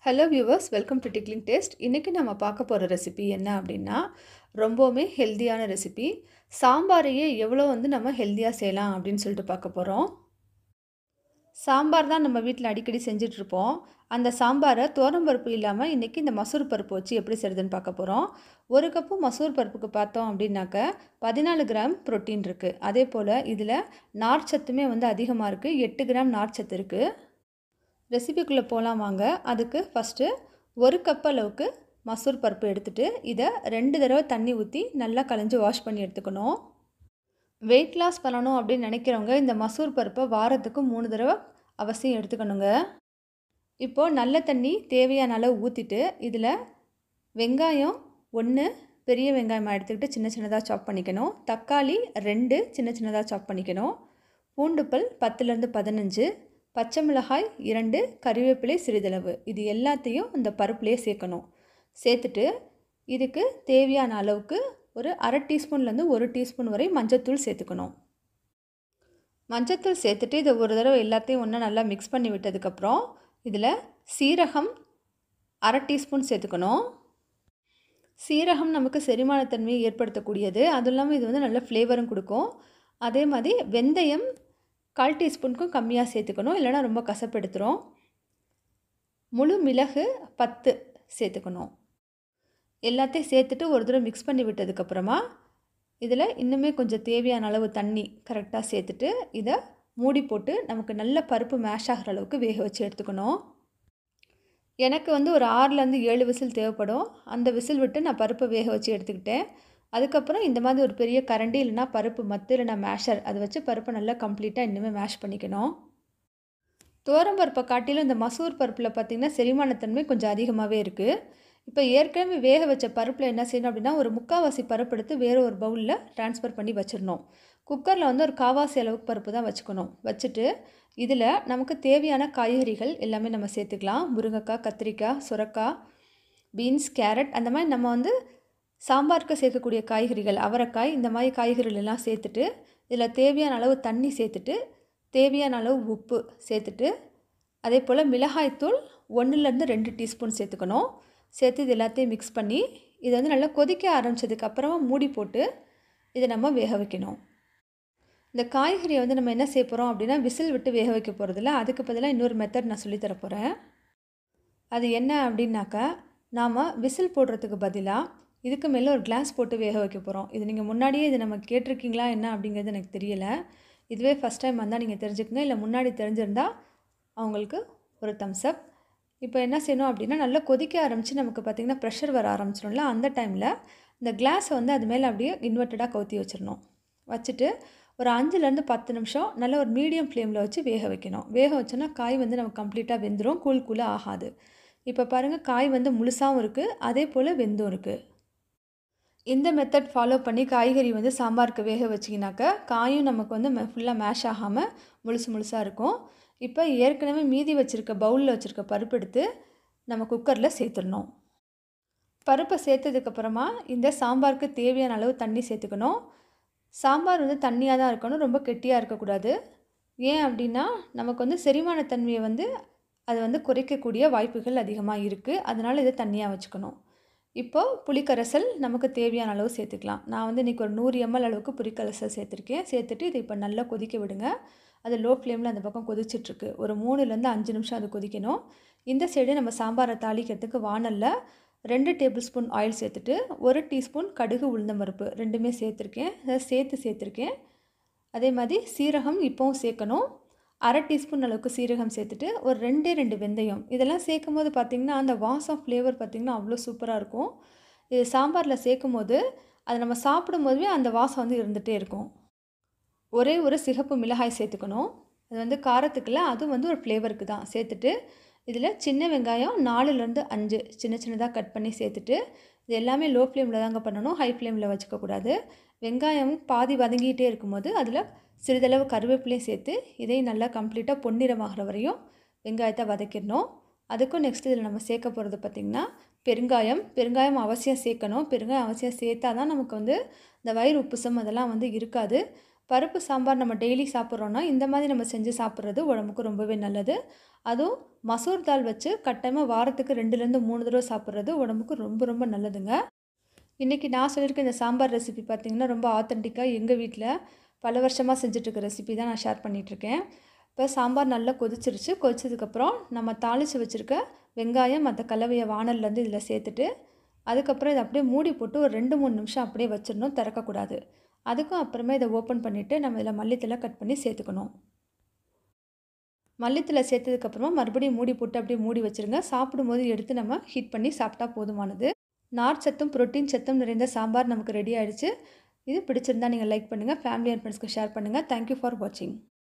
hello viewers welcome to tickling taste இன்றைக்கி நம்ம பார்க்க போகிற ரெசிபி என்ன அப்படின்னா ரொம்பவுமே ஹெல்த்தியான ரெசிபி சாம்பாரையே எவ்வளோ வந்து நம்ம ஹெல்த்தியாக செய்யலாம் அப்படின்னு சொல்லிட்டு பார்க்க போகிறோம் சாம்பார் தான் நம்ம வீட்டில் அடிக்கடி செஞ்சிட்ருப்போம் அந்த சாம்பாரை பருப்பு இல்லாமல் இன்றைக்கி இந்த மசூர் பருப்பு வச்சு எப்படி செய்கிறதுன்னு பார்க்க போகிறோம் ஒரு கப்பு மசூர் பருப்புக்கு பார்த்தோம் அப்படின்னாக்க பதினாலு கிராம் ப்ரோட்டீன் இருக்குது அதே போல் இதில் நார்ச்சத்துமே வந்து அதிகமாக இருக்குது எட்டு கிராம் நார்ச்சத்து இருக்குது ரெசிபிக்குள்ளே போகலாம் வாங்க அதுக்கு ஃபஸ்ட்டு ஒரு கப் அளவுக்கு மசூர் பருப்பு எடுத்துகிட்டு இதை ரெண்டு தடவை தண்ணி ஊற்றி நல்லா களைஞ்சி வாஷ் பண்ணி எடுத்துக்கணும் வெயிட் லாஸ் பண்ணணும் அப்படின்னு நினைக்கிறவங்க இந்த மசூர் பருப்பை வாரத்துக்கு மூணு தடவை அவசியம் எடுத்துக்கணுங்க இப்போது நல்ல தண்ணி தேவையான அளவு ஊற்றிட்டு இதில் வெங்காயம் ஒன்று பெரிய வெங்காயமாக எடுத்துக்கிட்டு சின்ன சின்னதாக சாப் பண்ணிக்கணும் தக்காளி ரெண்டு சின்ன சின்னதாக சாப் பண்ணிக்கணும் பூண்டுப்பல் பத்துலேருந்து பதினஞ்சு பச்சை மிளகாய் இரண்டு கறிவேப்பிலை சிறிதளவு இது எல்லாத்தையும் இந்த பருப்புலேயே சேர்க்கணும் சேர்த்துட்டு இதுக்கு தேவையான அளவுக்கு ஒரு அரை டீஸ்பூன்லேருந்து ஒரு டீஸ்பூன் வரை மஞ்சத்தூள் சேர்த்துக்கணும் மஞ்சத்தூள் சேர்த்துட்டு இதை ஒரு தடவை எல்லாத்தையும் ஒன்றா நல்லா மிக்ஸ் பண்ணி விட்டதுக்கப்புறம் இதில் சீரகம் அரை டீஸ்பூன் சேர்த்துக்கணும் சீரகம் நமக்கு செரிமானத்தன்மையை ஏற்படுத்தக்கூடியது அதுவும் இல்லாமல் இது வந்து நல்ல ஃப்ளேவரும் கொடுக்கும் அதே மாதிரி வெந்தயம் கால் டீஸ்பூனுக்கும் கம்மியாக சேர்த்துக்கணும் இல்லைனா ரொம்ப கசப்பெடுத்துரும் முழு மிளகு பத்து சேர்த்துக்கணும் எல்லாத்தையும் சேர்த்துட்டு ஒரு தடவை மிக்ஸ் பண்ணி விட்டதுக்கப்புறமா இதில் இன்னுமே கொஞ்சம் தேவையான அளவு தண்ணி கரெக்டாக சேர்த்துட்டு இதை மூடி போட்டு நமக்கு நல்ல பருப்பு மேஷ் ஆகிற அளவுக்கு வேக வச்சு எடுத்துக்கணும் எனக்கு வந்து ஒரு ஆறுலேருந்து ஏழு விசில் தேவைப்படும் அந்த விசில் விட்டு நான் பருப்பை வேக வச்சு எடுத்துக்கிட்டேன் அதுக்கப்புறம் இந்த மாதிரி ஒரு பெரிய கரண்டி இல்லைனா பருப்பு மத்து இல்லைனா மேஷர் அதை வச்சு பருப்பை நல்லா கம்ப்ளீட்டாக இன்னுமே மேஷ் பண்ணிக்கணும் தோரம் பருப்பை காட்டிலும் இந்த மசூர் பருப்பில் பார்த்திங்கன்னா செரிமானத்தன்மை கொஞ்சம் அதிகமாகவே இருக்குது இப்போ ஏற்கனவே வேக வச்ச பருப்பில் என்ன செய்யணும் அப்படின்னா ஒரு முக்கால்வாசி பருப்பு எடுத்து வேறு ஒரு பவுலில் ட்ரான்ஸ்ஃபர் பண்ணி வச்சிடணும் குக்கரில் வந்து ஒரு காவாசி அளவுக்கு பருப்பு தான் வச்சுக்கணும் வச்சுட்டு இதில் நமக்கு தேவையான காய்கறிகள் எல்லாமே நம்ம சேர்த்துக்கலாம் முருங்கைக்காய் கத்திரிக்காய் சுரக்காய் பீன்ஸ் கேரட் அந்த மாதிரி நம்ம வந்து சாம்பாருக்கு சேர்க்கக்கூடிய காய்கறிகள் அவரைக்காய் இந்த மாதிரி காய்கறிகள் எல்லாம் சேர்த்துட்டு இதில் தேவையான அளவு தண்ணி சேர்த்துட்டு தேவையான அளவு உப்பு சேர்த்துட்டு அதே போல் மிளகாய்த்தூள் ஒன்றுலேருந்து ரெண்டு டீஸ்பூன் சேர்த்துக்கணும் சேர்த்து இது எல்லாத்தையும் மிக்ஸ் பண்ணி இதை வந்து நல்லா கொதிக்க ஆரம்பித்ததுக்கு அப்புறமா மூடி போட்டு இதை நம்ம வேக வைக்கணும் இந்த காய்கறியை வந்து நம்ம என்ன செய்ய போகிறோம் அப்படின்னா விசில் விட்டு வேக வைக்க போகிறதில்ல அதுக்கு பதிலாக இன்னொரு மெத்தட் நான் சொல்லித்தர போகிறேன் அது என்ன அப்படின்னாக்கா நாம் விசில் போடுறதுக்கு பதிலாக இதுக்கு மேலே ஒரு கிளாஸ் போட்டு வேக வைக்க போகிறோம் இது நீங்கள் முன்னாடியே இது நம்ம கேட்டிருக்கீங்களா என்ன அப்படிங்கிறது எனக்கு தெரியலை இதுவே ஃபஸ்ட் டைம் வந்தால் நீங்கள் தெரிஞ்சுக்கங்க இல்லை முன்னாடி தெரிஞ்சிருந்தால் அவங்களுக்கு ஒரு தம்ஸ் அப் இப்போ என்ன செய்யணும் அப்படின்னா நல்லா கொதிக்க ஆரம்பித்து நமக்கு பார்த்திங்கன்னா ப்ரெஷர் வர ஆரம்பிச்சிடும்ல அந்த டைமில் இந்த கிளாஸை வந்து அது மேலே அப்படியே இன்வெர்ட்டடாக கவுத்தி வச்சிடணும் வச்சுட்டு ஒரு அஞ்சுலேருந்து பத்து நிமிஷம் நல்ல ஒரு மீடியம் ஃப்ளேமில் வச்சு வேக வைக்கணும் வேக வச்சோன்னா காய் வந்து நமக்கு கம்ப்ளீட்டாக வெந்துடும் கூழ் கூழாக ஆகாது இப்போ பாருங்கள் காய் வந்து முழுசாகவும் இருக்குது அதே போல் வெந்தும் இருக்குது இந்த மெத்தட் ஃபாலோ பண்ணி காய்கறி வந்து சாம்பாருக்கு வேக வச்சிங்கனாக்கா காயும் நமக்கு வந்து ஃபுல்லாக மேஷ் ஆகாமல் முழுசு முழுசாக இருக்கும் இப்போ ஏற்கனவே மீதி வச்சுருக்க பவுலில் வச்சுருக்க பருப்பு எடுத்து நம்ம குக்கரில் சேர்த்துடணும் பருப்பை சேர்த்ததுக்கப்புறமா இந்த சாம்பாருக்கு தேவையான அளவு தண்ணி சேர்த்துக்கணும் சாம்பார் வந்து தண்ணியாக தான் இருக்கணும் ரொம்ப கெட்டியாக இருக்கக்கூடாது ஏன் அப்படின்னா நமக்கு வந்து செரிமானத்தன்மையை வந்து அது வந்து குறைக்கக்கூடிய வாய்ப்புகள் அதிகமாக இருக்குது அதனால் இதை தண்ணியாக வச்சுக்கணும் இப்போது புளிக்கரைசல் நமக்கு தேவையான அளவு சேர்த்துக்கலாம் நான் வந்து இன்றைக்கி ஒரு நூறு எம்எல் அளவுக்கு புளிக்கரைசல் சேர்த்துருக்கேன் சேர்த்துட்டு இதை இப்போ நல்லா கொதிக்க விடுங்க அது லோ ஃப்ளேமில் அந்த பக்கம் கொதிச்சிட்ருக்கு ஒரு மூணுலேருந்து அஞ்சு நிமிஷம் அது கொதிக்கணும் இந்த சைடு நம்ம சாம்பாரை தாளிக்கிறதுக்கு வானலில் ரெண்டு டேபிள் ஸ்பூன் ஆயில் சேர்த்துட்டு ஒரு டீஸ்பூன் கடுகு உளுந்தம்பருப்பு ரெண்டுமே சேர்த்துருக்கேன் அதை சேர்த்து சேர்த்துருக்கேன் அதே மாதிரி சீரகம் இப்போவும் சேர்க்கணும் அரை டீஸ்பூன் அளவுக்கு சீரகம் சேர்த்துட்டு ஒரு ரெண்டே ரெண்டு வெந்தயம் இதெல்லாம் சேர்க்கும் போது பார்த்திங்கன்னா அந்த வாசம் ஃப்ளேவர் பார்த்திங்கன்னா அவ்வளோ சூப்பராக இருக்கும் இது சாம்பாரில் சேர்க்கும் போது அதை நம்ம சாப்பிடும் போதுவே அந்த வாசம் வந்து இருந்துகிட்டே இருக்கும் ஒரே ஒரு சிகப்பு மிளகாய் சேர்த்துக்கணும் அது வந்து காரத்துக்குள்ள அதுவும் வந்து ஒரு ஃப்ளேவருக்கு தான் சேர்த்துட்டு இதில் சின்ன வெங்காயம் நாலுலேருந்து அஞ்சு சின்ன சின்னதாக கட் பண்ணி சேர்த்துட்டு இது எல்லாமே லோ ஃப்ளேமில் தாங்க பண்ணணும் ஹை ஃப்ளேமில் வச்சுக்கக்கூடாது வெங்காயம் பாதி வதங்கிட்டே இருக்கும்போது அதில் சிறிதளவு கருவேப்பிலையும் சேர்த்து இதையும் நல்லா கம்ப்ளீட்டாக பொன்னிறமாகிற வரையும் வெங்காயத்தை வதக்கிடணும் அதுக்கும் நெக்ஸ்ட் இதில் நம்ம சேர்க்க போகிறது பார்த்திங்கன்னா பெருங்காயம் பெருங்காயம் அவசியம் சேர்க்கணும் பெருங்காயம் அவசியம் சேர்த்தா தான் நமக்கு வந்து இந்த வயிறு உப்புசம் அதெல்லாம் வந்து இருக்காது பருப்பு சாம்பார் நம்ம டெய்லி சாப்பிட்றோன்னா இந்த மாதிரி நம்ம செஞ்சு சாப்பிட்றது உடம்புக்கு ரொம்பவே நல்லது அதுவும் மசூர் தால் வச்சு கட்டாயமாக வாரத்துக்கு ரெண்டுலேருந்து மூணு தடவை சாப்பிட்றது உடம்புக்கு ரொம்ப ரொம்ப நல்லதுங்க இன்றைக்கி நான் சொல்லியிருக்க இந்த சாம்பார் ரெசிபி பார்த்திங்கன்னா ரொம்ப ஆத்தென்டிக்காக எங்கள் வீட்டில் பல வருஷமாக செஞ்சிட்ருக்க ரெசிபி தான் நான் ஷேர் பண்ணிகிட்ருக்கேன் இப்போ சாம்பார் நல்லா கொதிச்சிருச்சு கொதிச்சதுக்கப்புறம் நம்ம தாளித்து வச்சுருக்க வெங்காயம் மற்ற கலவையை வானல்லேருந்து இதில் சேர்த்துட்டு அதுக்கப்புறம் இதை அப்படியே மூடி போட்டு ஒரு ரெண்டு மூணு நிமிஷம் அப்படியே வச்சிடணும் திறக்கக்கூடாது அதுக்கும் அப்புறமே இதை ஓப்பன் பண்ணிவிட்டு நம்ம இதில் மல்லித்தலை கட் பண்ணி சேர்த்துக்கணும் மல்லித்தலை சேர்த்ததுக்கப்புறமா மறுபடியும் மூடி போட்டு அப்படியே மூடி வச்சுருங்க சாப்பிடும்போது எடுத்து நம்ம ஹீட் பண்ணி சாப்பிட்டா போதுமானது நார் சத்தும் ப்ரோட்டீன் சத்தும் நிறைந்த சாம்பார் நமக்கு ரெடி ஆகிடுச்சு இது பிடிச்சிருந்தா நீங்கள் லைக் பண்ணுங்கள் ஃபேமிலி அண்ட் ஃப்ரெண்ட்ஸ்க்கு ஷேர் பண்ணுங்கள் தேங்க்யூ ஃபார் வாட்சிங்